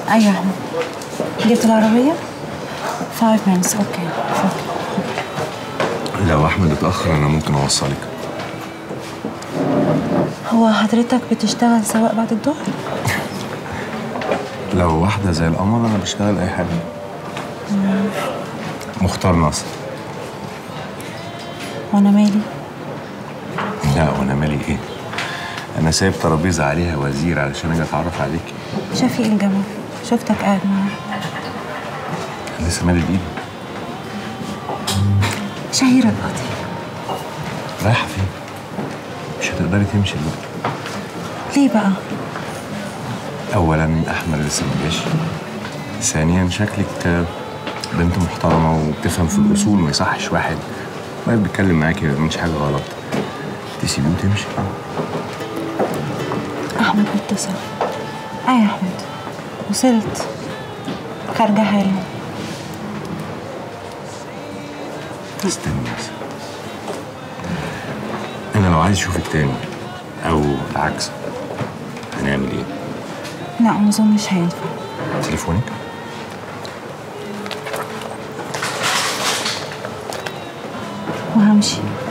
ايوه يا احمد جبت العربيه 5 minutes اوكي اوكي لو احمد اتاخر انا ممكن اوصلك هو حضرتك بتشتغل سواق بعد الظهر لو واحده زي القمر انا بشتغل اي حاجه مختار نصر وانا مالي لا وانا مالي ايه انا سايب ترابيزه عليها وزير علشان اجي اتعرف عليكي شفيق الجمال شفتك قاعد معاه أنا لسه مالي بايدي شهيرة القاضي رايحه فين مش هتقدري تمشي دلوقتي ليه بقى اولا احمد لسه ما جاش ثانيا شكلك آه، بنت محترمه وبتفهم في الاصول ما يصحش واحد واقف بيتكلم معاكي ما بيعملش حاجه غلط تسيبيه وتمشي احمد متصل اي يا احمد وصلت خارجة حالا استني بس انا لو عايز اشوفك تاني او العكس هنعمل ايه لا ما اظنش هينفع تليفونك وهمشي